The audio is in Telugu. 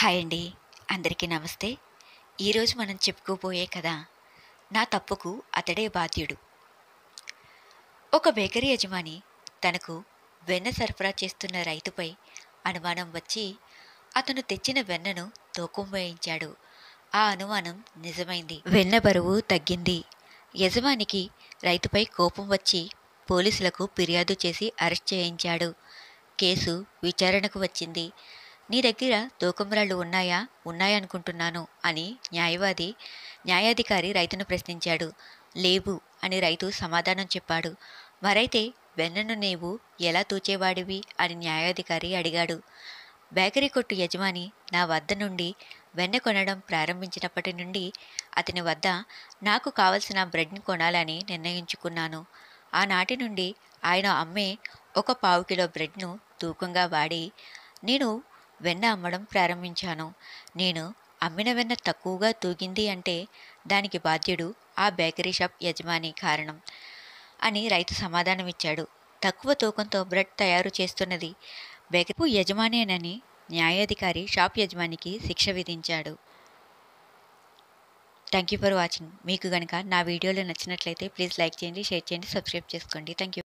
హాయ్ అండి అందరికీ నమస్తే ఈరోజు మనం చెప్పుకోబోయే కథ నా తప్పుకు అతడే బాధ్యుడు ఒక బేకరీ యజమాని తనకు వెన్న సరఫరా చేస్తున్న రైతుపై అనుమానం వచ్చి అతను తెచ్చిన వెన్నను తూకం వేయించాడు ఆ అనుమానం నిజమైంది వెన్న బరువు తగ్గింది యజమానికి రైతుపై కోపం వచ్చి పోలీసులకు ఫిర్యాదు చేసి అరెస్ట్ చేయించాడు కేసు విచారణకు వచ్చింది నీ దగ్గర తూకంరాళ్ళు ఉన్నాయా ఉన్నాయనుకుంటున్నాను అని న్యాయవాది న్యాయాధికారి రైతును ప్రశ్నించాడు లేవు అని రైతు సమాధానం చెప్పాడు మరైతే వెన్నను నీవు ఎలా తూచేవాడివి అని న్యాయాధికారి అడిగాడు బేకరీ కొట్టు యజమాని నా వద్ద నుండి వెన్న కొనడం ప్రారంభించినప్పటి నుండి అతని వద్ద నాకు కావలసిన బ్రెడ్ని కొనాలని నిర్ణయించుకున్నాను ఆనాటి నుండి ఆయన అమ్మే ఒక పావు కిలో బ్రెడ్ను తూకంగా వాడి నేను వెన్న అమ్మడం ప్రారంభించాను నేను అమ్మిన వెన్న తక్కువగా తూగింది అంటే దానికి బాధ్యుడు ఆ బేకరీ షాప్ యజమాని కారణం అని రైతు సమాధానమిచ్చాడు తక్కువ తూకంతో బ్రెడ్ తయారు చేస్తున్నది బేకరీ యజమానేనని న్యాయాధికారి షాప్ యజమానికి శిక్ష విధించాడు థ్యాంక్ యూ ఫర్ వాచింగ్ మీకు కనుక నా వీడియోలు నచ్చినట్లయితే ప్లీజ్ లైక్ చేయండి షేర్ చేయండి సబ్స్క్రైబ్ చేసుకోండి థ్యాంక్ యూ